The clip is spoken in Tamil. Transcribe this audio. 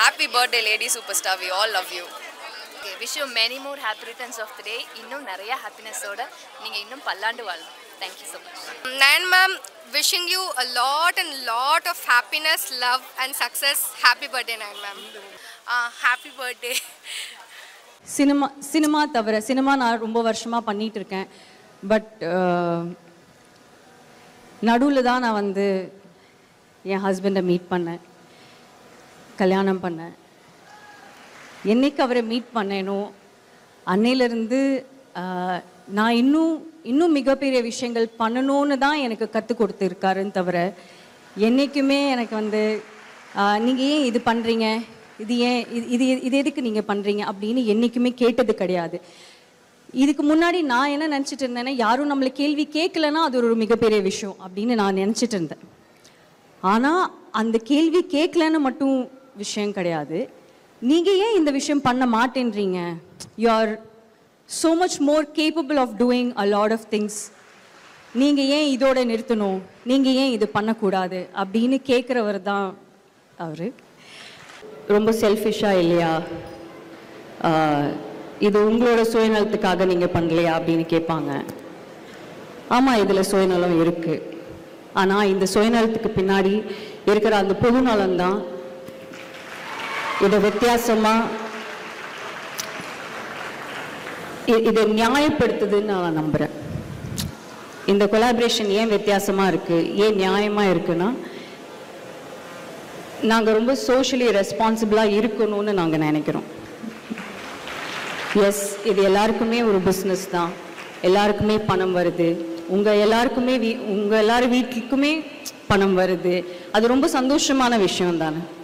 Happy birthday lady super star we all love you okay wish you many more happy returns of the day இன்னும் நிறைய ஹாப்பினஸோட நீங்கள் இன்னும் பல்லாண்டு வாழணும் thank you so much Nan ma'am, wishing you a lot and lot of happiness, love and success. Happy birthday, Nan ma'am. Uh, happy birthday. Cinema cinema தவிர சினிமா நான் ரொம்ப வருஷமாக பண்ணிட்டு இருக்கேன் பட் நடுவில் தான் நான் வந்து என் ஹஸ்பண்டை மீட் பண்ணேன் கல்யாணம் பண்ணேன் என்னைக்கு அவரை மீட் பண்ணேனோ அன்னையிலேருந்து நான் இன்னும் இன்னும் மிகப்பெரிய விஷயங்கள் பண்ணணும்னு தான் எனக்கு கற்றுக் கொடுத்துருக்காருன்னு தவிர என்றைக்குமே எனக்கு வந்து நீங்கள் ஏன் இது பண்ணுறீங்க இது ஏன் இது இது இது எதுக்கு நீங்கள் பண்ணுறீங்க அப்படின்னு என்றைக்குமே கேட்டது கிடையாது இதுக்கு முன்னாடி நான் என்ன நினச்சிட்டு இருந்தேன்னா யாரும் நம்மளை கேள்வி கேட்கலன்னா அது ஒரு மிகப்பெரிய விஷயம் அப்படின்னு நான் நினச்சிட்டு இருந்தேன் ஆனால் அந்த கேள்வி கேட்கலன்னு மட்டும் விஷயம் கிடையாது நீங்கள் ஏன் இந்த விஷயம் பண்ண மாட்டேன்றீங்க you are so much more capable of doing a lot of things நீங்கள் ஏன் இதோட நிறுத்தணும் நீங்கள் ஏன் இது பண்ணக்கூடாது அப்படின்னு கேட்குறவர் தான் அவர் ரொம்ப செல்ஃபிஷாக இல்லையா ஆஹ், இது உங்களோட சுயநலத்துக்காக நீங்கள் பண்ணலையா அப்படின்னு கேட்பாங்க ஆமாம் இதில் சுயநலம் இருக்குது ஆனால் இந்த சுயநலத்துக்கு பின்னாடி இருக்கிற அந்த பொதுநலம் தான் இதை வித்தியாசமாக இதை நியாயப்படுத்துதுன்னு நான் நம்புகிறேன் இந்த கொலாபரேஷன் ஏன் வித்தியாசமாக இருக்குது ஏன் நியாயமாக இருக்குன்னா நாங்கள் ரொம்ப சோஷியலி ரெஸ்பான்சிபிளாக இருக்கணும்னு நாங்கள் நினைக்கிறோம் எஸ் இது எல்லாருக்குமே ஒரு பிஸ்னஸ் தான் எல்லாருக்குமே பணம் வருது உங்கள் எல்லாருக்குமே வீ உங்கள் எல்லார் வீட்டுக்குமே பணம் வருது அது ரொம்ப சந்தோஷமான விஷயம் தானே